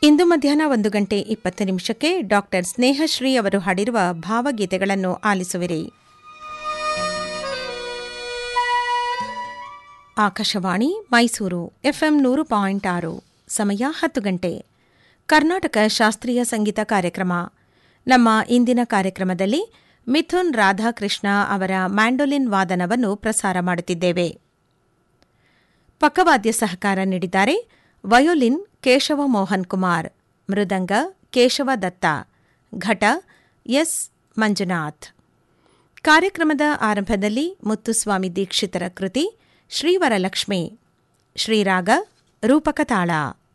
ಇಂದು ಮಧ್ಯಾಹ್ನ ಒಂದು ಗಂಟೆ ಇಪ್ಪತ್ತು ನಿಮಿಷಕ್ಕೆ ಡಾಕ್ಟರ್ ಸ್ನೇಹಶ್ರೀ ಅವರು ಹಾಡಿರುವ ಭಾವಗೀತೆಗಳನ್ನು ಆಲಿಸುವಿರಿ ಆಕಾಶವಾಣಿ ಮೈಸೂರು ಎಫ್ಎಂ ನೂರು ಪಾಯಿಂಟ್ ಆರು ಸಮಯ ಹತ್ತು ಗಂಟೆ ಕರ್ನಾಟಕ ಶಾಸ್ತ್ರೀಯ ಸಂಗೀತ ಕಾರ್ಯಕ್ರಮ ನಮ್ಮ ಇಂದಿನ ಕಾರ್ಯಕ್ರಮದಲ್ಲಿ ಮಿಥುನ್ ರಾಧಾಕೃಷ್ಣ ಅವರ ಮ್ಯಾಂಡೋಲಿನ್ ವಾದನವನ್ನು ಪ್ರಸಾರ ಮಾಡುತ್ತಿದ್ದೇವೆ ಪಕ್ಕವಾದ್ಯ ಸಹಕಾರ ನೀಡಿದ್ದಾರೆ ವಯೋಲಿನ್ ಕೇಶವ ಮೋಹನ್ ಕುಮಾರ್ ಮೃದಂಗ ಕೇಶವ ದತ್ತ ಘಟ ಎಸ್ ಮಂಜುನಾಥ್ ಕಾರ್ಯಕ್ರಮದ ಆರಂಭದಲ್ಲಿ ಮುತ್ತುಸ್ವಾಮಿ ದೀಕ್ಷಿತರ ಕೃತಿ ಶ್ರೀವರಲಕ್ಷ್ಮಿ ಶ್ರೀರಾಗ ರೂಪಕತಾಳ